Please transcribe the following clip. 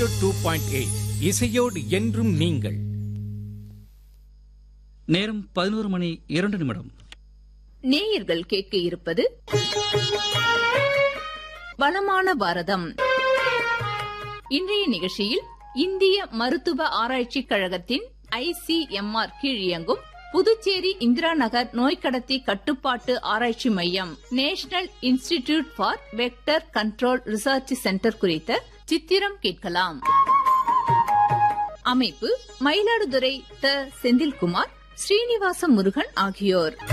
zero two point eight இசையோடு என்றும் நீங்கள் நேரம் பதினோரு மணி இரண்டு நிமிடம் நேயர்கள் கேட்க இருப்பது வளமான பாரதம் இன்றைய நிகழ்ச்சியில் இந்திய மருத்துவ ஆராய்ச்சிக் கழகத்தின் ஐசிஎம்ஆர் கீழ் இயங்கும் புதுச்சேரி இந்திரா நகர் நோய் கடத்தி கட்டுப்பாட்டு ஆராய்ச்சி மையம் national institute for vector control research centre குறித்த சித்திரம் கேட்கலாம் அமைப்பு மயிலாடுதுறை த செந்தில்குமார் ஸ்ரீனிவாச முருகன் ஆகியோர்